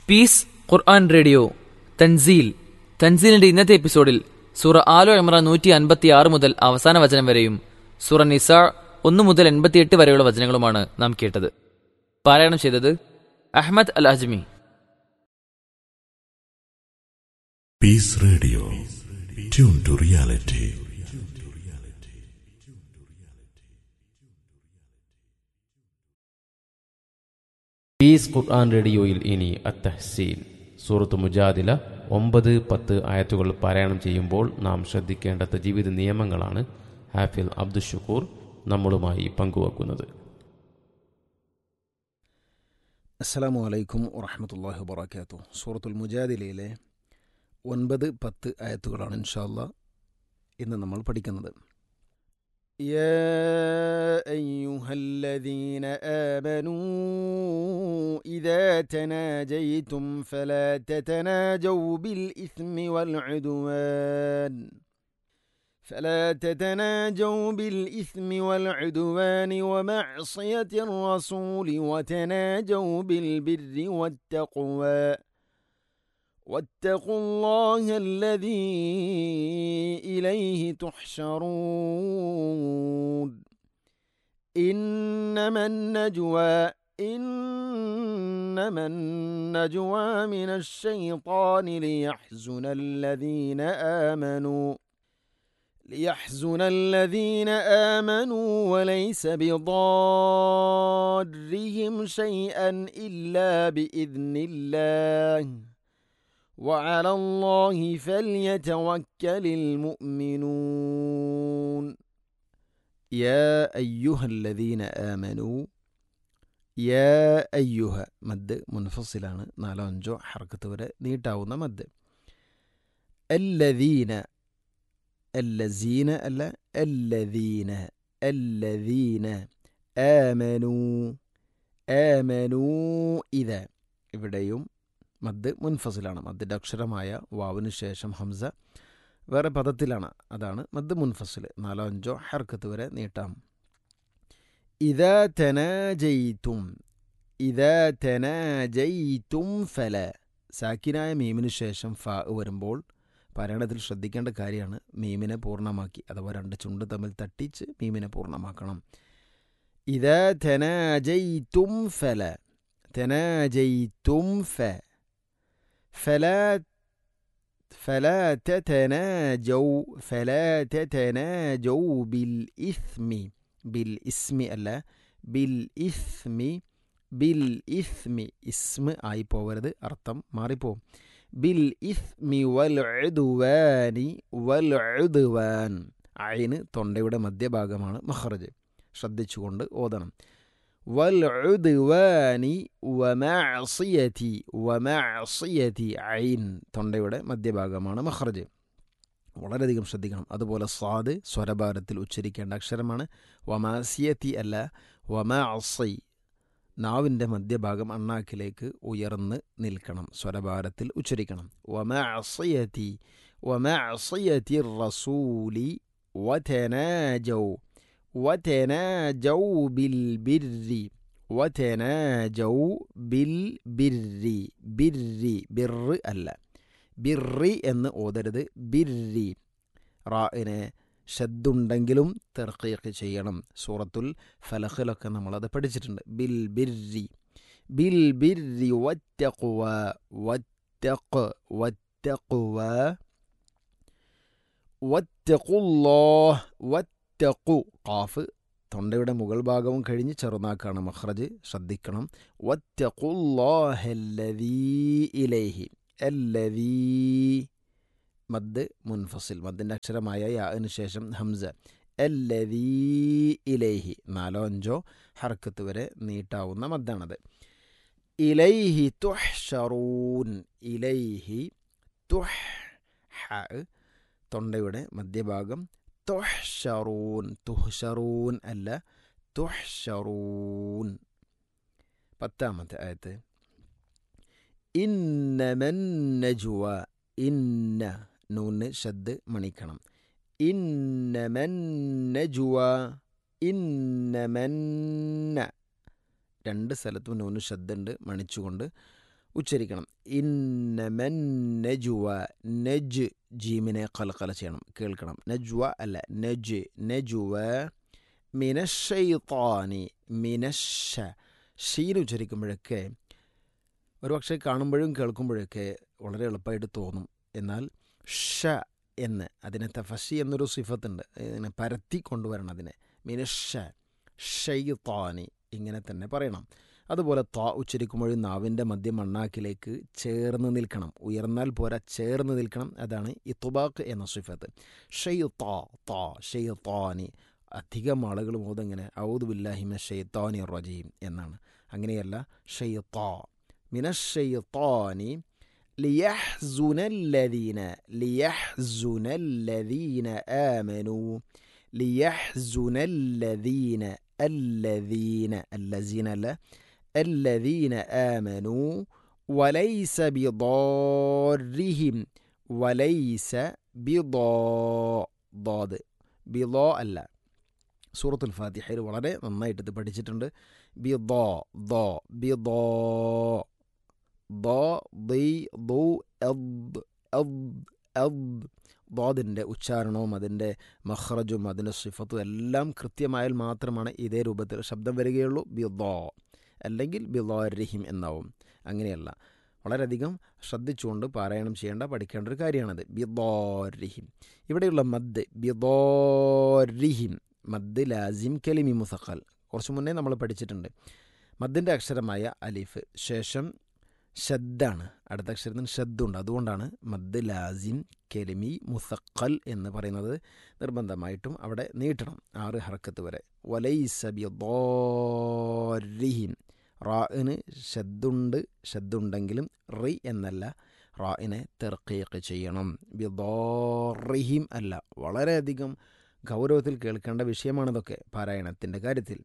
Piece ഖുർആൻ radio തൻസീൽ തൻസീലിന്റെ ഇന്നത്തെ എപ്പിസോഡിൽ സൂറ ആലോ ഇമ്രാൻ നൂറ്റി അൻപത്തി ആറ് മുതൽ അവസാന വചനം വരെയും സൂറ നിസാ ഒന്ന് മുതൽ എൺപത്തിയെട്ട് വരെയുള്ള വചനങ്ങളുമാണ് നാം കേട്ടത് പാരായണം ചെയ്തത് Ahmed Al Ajmi Peace Radio. Tune to reality. Peace Quran റേഡിയോയിൽ ഇനി അത്തഹ്സീൻ സൂറത്ത് മുജാദില ഒമ്പത് പത്ത് ആയത്തുകൾ പാരായണം ചെയ്യുമ്പോൾ നാം ശ്രദ്ധിക്കേണ്ട ജീവിത നിയമങ്ങളാണ് ഹാഫിൽ അബ്ദുൽ ഷുക്കൂർ നമ്മളുമായി പങ്കുവെക്കുന്നത് അസ്സലാമു അലൈക്കും വറഹമത്തല്ലാഹി വബർക്കാത്തു സൂറത്തുൽ മുജാദിലയിലെ ഒൻപത് പത്ത് ആയത്തുകളാണ് ഇൻഷാല്ല ഇന്ന് നമ്മൾ പഠിക്കുന്നത് يا أيها الذين آمنوا إذا تناجيتم فلا تتناجوا بالإثم والعدوان فلا تتناجوا بالإثم والعدوان ومعصية الرسول وتناجوا بالبر والتقوى واتقوا الله الذي إليه تحشرون إنما النجوى إنما النجوى من الشيطان ليحزن الذين آمنوا ليحزن الذين آمنوا وليس بضارهم شيئا إلا بإذن الله وعلى الله فليتوكل المؤمنون يا أيها الذين آمنوا يا أيها മദ് മുൻഫസിലാണ് നാലോ അഞ്ചോ ഹർക്കത്ത് വരെ നീട്ടാവുന്ന മദ് الذين الذين അല്ല الذين الذين آمنوا آمنوا إذا ഇവിടെയും മദ് മുൻഫസിലാണ് മദ്ദിൻ്റെ അക്ഷരമായ വാവിന് ശേഷം ഹംസ വേറെ പദത്തിലാണ് അതാണ് മദ് മുൻഫസിൽ നാലോ അഞ്ചോ ഹർക്കത്ത് വരെ നീട്ടാം ഇതാ തനാജയിത്തും ഇതാ തനാജയിത്തും ഫല സാക്കിനായ മീമിന് ശേഷം ഫ വരുമ്പോൾ പാരായണത്തിൽ ശ്രദ്ധിക്കേണ്ട കാര്യമാണ് മീമിനെ പൂർണ്ണമാക്കി അഥവാ രണ്ട് ചുണ്ട് തമ്മിൽ തട്ടിച്ച് മീമിനെ പൂർണ്ണമാക്കണം ഇതാ തനാജയിത്തും ഫല തനാജയിത്തും ഫ فلا فلا تتناجوا فلا تتناجوا بالإثم بالإثم ألا بالإثم بالإثم اسم ആയി പോവരുത് അർത്ഥം മാറിപ്പോവും ബിൽ ഇസ്മി വൽ ഉദ്വാനി വൽ ഉദ്വാൻ അയിന് തൊണ്ടയുടെ മധ്യഭാഗമാണ് മഹ്റജ് ശ്രദ്ധിച്ചുകൊണ്ട് ഓതണം വൽഉദ്വാനി വമഅസിയതി വമഅസിയതി ഐൻ തൊണ്ടയുടെ മധ്യഭാഗമാണ് മഖ്റജ് വളരെയധികം ശ്രദ്ധിക്കണം അതുപോലെ സ്വാദ് സ്വരഭാരത്തിൽ ഉച്ചരിക്കേണ്ട അക്ഷരമാണ് വമാസിയത്തി അല്ല വമഅസി നാവിൻ്റെ മധ്യഭാഗം അണ്ണാക്കിലേക്ക് ഉയർന്ന് നിൽക്കണം സ്വരഭാരത്തിൽ ഉച്ചരിക്കണം വമഅസിയതി വമഅസിയതി റസൂലി വതനാജൗ وتناجوا بالبر وتناجوا بالبر بر ബിർ അല്ല ബിറി എന്ന് ഓതരുത് ബിരി റാഇനെ ഷദ്ദുണ്ടെങ്കിലും തെർക്കീക്ക് ചെയ്യണം സൂറത്തുൽ ഫലഖിലൊക്കെ നമ്മളത് പഠിച്ചിട്ടുണ്ട് ബിൽ ബിരി ബിൽ ബിരി വറ്റഖുവ വറ്റഖ് വറ്റഖുവ വറ്റഖുല്ലാഹ് വറ്റ വറ്റക്കു കാഫ് തൊണ്ടയുടെ മുകൾ ഭാഗവും കഴിഞ്ഞ് ചെറുനാക്കാണ് മഹ്റജ് ശ്രദ്ധിക്കണം വറ്റക്കുല്ലാഹല്ലതീ ഇലൈഹി എല്ലതീ മദ് മുൻഫസിൽ മദ്ദിൻ്റെ അക്ഷരമായ യാന് ശേഷം ഹംസ എല്ലതീ ഇലൈഹി നാലോ അഞ്ചോ ഹർക്കത്ത് വരെ നീട്ടാവുന്ന മദ്ദാണത് ഇലൈഹി തുഹ്ഷറൂൻ ഇലൈഹി തുഹ് ഹ തൊണ്ടയുടെ മധ്യഭാഗം തുഹ്ഷറൂൻ തുഹ്ഷറൂൻ അല്ല തുഹ്ഷറൂൻ പത്താമത്തെ ആയത്ത് ഇന്നമന്നജുവ ഇന്ന നൂന് ഷദ് മണിക്കണം ഇന്നമന്നജുവ ഇന്നമന്ന രണ്ട് സ്ഥലത്തും നൂന് ഷദ്ദുണ്ട് മണിച്ചുകൊണ്ട് ഉച്ചരിക്കണം ഇന്നമൻ നജുവ നജ് ജീമിനെ കലക്കല ചെയ്യണം കേൾക്കണം നജ്വ അല്ല നജ് നജുവ മിനഷൈത്താനി മിനഷ ഷീൻ ഉച്ചരിക്കുമ്പോഴൊക്കെ ഒരുപക്ഷെ കാണുമ്പോഴും കേൾക്കുമ്പോഴൊക്കെ വളരെ എളുപ്പമായിട്ട് തോന്നും എന്നാൽ ഷ എന്ന് അതിനെ തഫഷി എന്നൊരു സിഫത്തുണ്ട് ഇങ്ങനെ പരത്തി കൊണ്ടുവരണം അതിനെ മിനഷ ഷെയ്ത്താനി ഇങ്ങനെ തന്നെ പറയണം അതുപോലെ ത ഉച്ചരിക്കുമ്പോഴും നാവിൻ്റെ മധ്യ മണ്ണാക്കിലേക്ക് ചേർന്ന് നിൽക്കണം ഉയർന്നാൽ പോരാ ചേർന്ന് നിൽക്കണം അതാണ് ഇത്തുബാക്ക് എന്ന സിഫത്ത് ഷെയ് താ താ ഷെയ് താനി അധികം ആളുകൾ മോദങ്ങനെ ഔദ് ബില്ലാഹിമ ഷെയ്ത്താനി റജീം എന്നാണ് അങ്ങനെയല്ല ഷെയ് താ മിനഷെയ്ത്താനി ليحزن الذين ليحزن الذين آمنوا ليحزن الذين الذين الذين لا الذين آمنوا وليس بضارهم وليس بضاء ضاد بضاء അല്ല സൂറത്തുൽ ഫാത്തിഹയിൽ വളരെ നന്നായിട്ട് ഇത് പഠിച്ചിട്ടുണ്ട് ബിദോ ദോ ബിദോ ദോ ദി ദു എദ് എദ് എദ് ദോദിൻ്റെ ഉച്ചാരണവും അതിൻ്റെ മഹ്റജും അതിൻ്റെ സിഫത്തും എല്ലാം കൃത്യമായാൽ മാത്രമാണ് ഇതേ രൂപത്തിൽ ശബ്ദം വരികയുള്ളൂ ബിദോ അല്ലെങ്കിൽ ബിദോരഹിം എന്നാവും അങ്ങനെയല്ല വളരെയധികം ശ്രദ്ധിച്ചുകൊണ്ട് പാരായണം ചെയ്യേണ്ട പഠിക്കേണ്ട ഒരു കാര്യമാണത് ബിദോരഹിം ഇവിടെയുള്ള മദ് ബിദോരിഹിം മദ് ലാസിം കലിമി മുസഖൽ കുറച്ച് മുന്നേ നമ്മൾ പഠിച്ചിട്ടുണ്ട് മദ്ദിൻ്റെ അക്ഷരമായ അലിഫ് ശേഷം ഷദ്ദാണ് അടുത്ത അക്ഷരത്തിന് ഷദ്ദുണ്ട് അതുകൊണ്ടാണ് മദ് ലാസിം കെലിമി മുസക്കൽ എന്ന് പറയുന്നത് നിർബന്ധമായിട്ടും അവിടെ നീട്ടണം ആറ് ഹർക്കത്ത് വരെ വലൈസബിഹിം റാഇന് ഷദ്ദുണ്ട് ഷദ്ദുണ്ടെങ്കിലും റി എന്നല്ല റാഇനെ തെർക്കീക്ക് ചെയ്യണം ബിദോറിഹിം അല്ല വളരെയധികം ഗൗരവത്തിൽ കേൾക്കേണ്ട വിഷയമാണിതൊക്കെ പാരായണത്തിൻ്റെ കാര്യത്തിൽ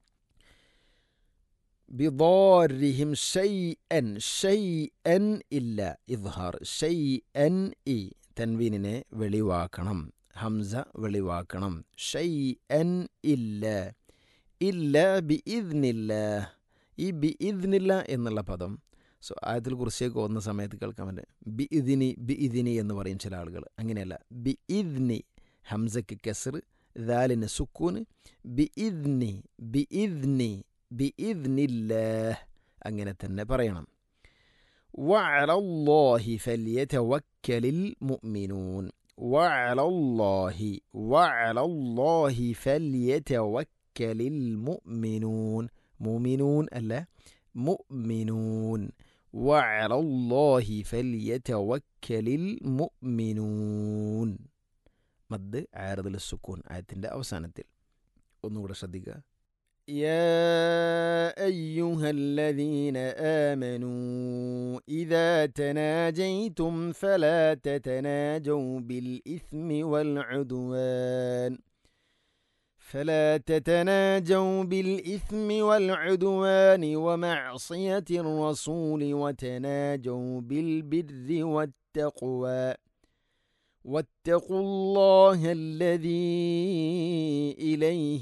ബിദോരിഹിം ഷൈഅൻ ഷൈഅൻ ഇല്ല ഇദ്ഹാർ ഷൈഅൻ ഇ തൻവീനിനെ വെളിവാക്കണം ഹംസ വെളിവാക്കണം ഷൈഅൻ ഇല്ല ഇല്ല ബി ഇദ്നില്ല ഈ ബി ഇദ്നില്ല എന്നുള്ള പദം സോ ആയത്തിൽ കുറിച്ചേക്ക് പോകുന്ന സമയത്ത് കേൾക്കാൻ പറ്റും ബി ഇതിനി ബി ഇതിനി എന്ന് പറയും ചില ആളുകൾ അങ്ങനെയല്ല ബി ഇദ്നി ഹംസയ്ക്ക് കെസർ ദാലിന് സുക്കൂന് ബി ഇദ്നി ബി ഇദ്നി ബിഇദ്നില്ലാഹ് അങ്ങനെ തന്നെ പറയണം وعلى الله فليتوكل المؤمنون وعلى الله وعلى الله فليتوكل المؤمنون مؤمنون ألا مؤمنون وعلى الله فليتوكل المؤمنون മദ് ആരതിൽ സുക്കൂൻ ആയത്തിൻ്റെ അവസാനത്തിൽ ഒന്നുകൂടെ ശ്രദ്ധിക്കുക يا أيها الذين آمنوا إذا تناجيتم فلا تتناجوا بالإثم والعدوان فلا تتناجوا بالإثم والعدوان ومعصية الرسول وتناجوا بالبر والتقوى واتقوا الله الذي إليه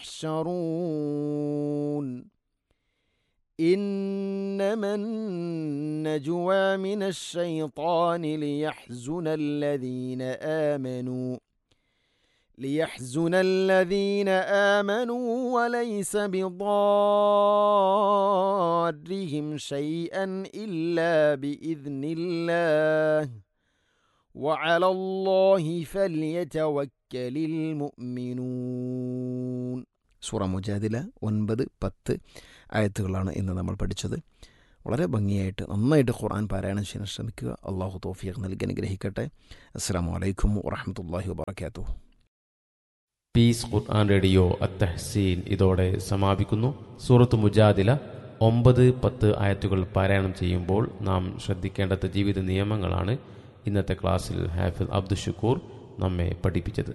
تحشرون إنما النجوى من الشيطان ليحزن الذين آمنوا ليحزن الذين آمنوا وليس بضارهم شيئا إلا بإذن الله وعلى الله فليتوكل المؤمنون സൂറ മുജാദില ഒൻപത് പത്ത് ആയത്തുകളാണ് ഇന്ന് നമ്മൾ പഠിച്ചത് വളരെ ഭംഗിയായിട്ട് നന്നായിട്ട് ഖുർആൻ പാരായണം ചെയ്യാൻ ശ്രമിക്കുക അള്ളാഹു തോഫിയർ നൽകി അനുഗ്രഹിക്കട്ടെ അസ്സാം വലൈക്കും വാഹമത്തല്ലാഹി വാബർക്കാത്തു പീസ് ഖുർആൻ റേഡിയോ അത്തഹസീൻ ഇതോടെ സമാപിക്കുന്നു സൂറത്ത് മുജാദില ഒമ്പത് പത്ത് ആയത്തുകൾ പാരായണം ചെയ്യുമ്പോൾ നാം ശ്രദ്ധിക്കേണ്ടത് ജീവിത നിയമങ്ങളാണ് ഇന്നത്തെ ക്ലാസ്സിൽ ഹാഫിൽ അബ്ദുഷക്കൂർ നമ്മെ പഠിപ്പിച്ചത്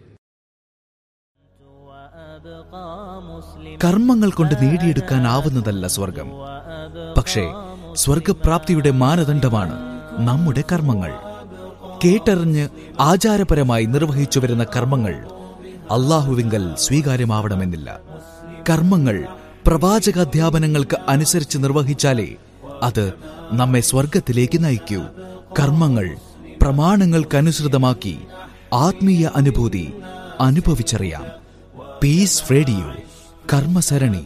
കർമ്മങ്ങൾ കൊണ്ട് നേടിയെടുക്കാനാവുന്നതല്ല സ്വർഗം പക്ഷേ സ്വർഗപ്രാപ്തിയുടെ മാനദണ്ഡമാണ് നമ്മുടെ കർമ്മങ്ങൾ കേട്ടറിഞ്ഞ് ആചാരപരമായി നിർവഹിച്ചു വരുന്ന കർമ്മങ്ങൾ അള്ളാഹുവിങ്കൽ സ്വീകാര്യമാവണമെന്നില്ല കർമ്മങ്ങൾ പ്രവാചകാധ്യാപനങ്ങൾക്ക് അനുസരിച്ച് നിർവഹിച്ചാലേ അത് നമ്മെ സ്വർഗത്തിലേക്ക് നയിക്കൂ കർമ്മങ്ങൾ പ്രമാണങ്ങൾക്കനുസൃതമാക്കി ആത്മീയ അനുഭൂതി അനുഭവിച്ചറിയാം പീസ് റേഡിയോ കർമ്മസരണി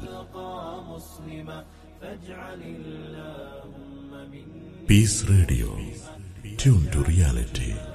Peace Radio. Tune to reality.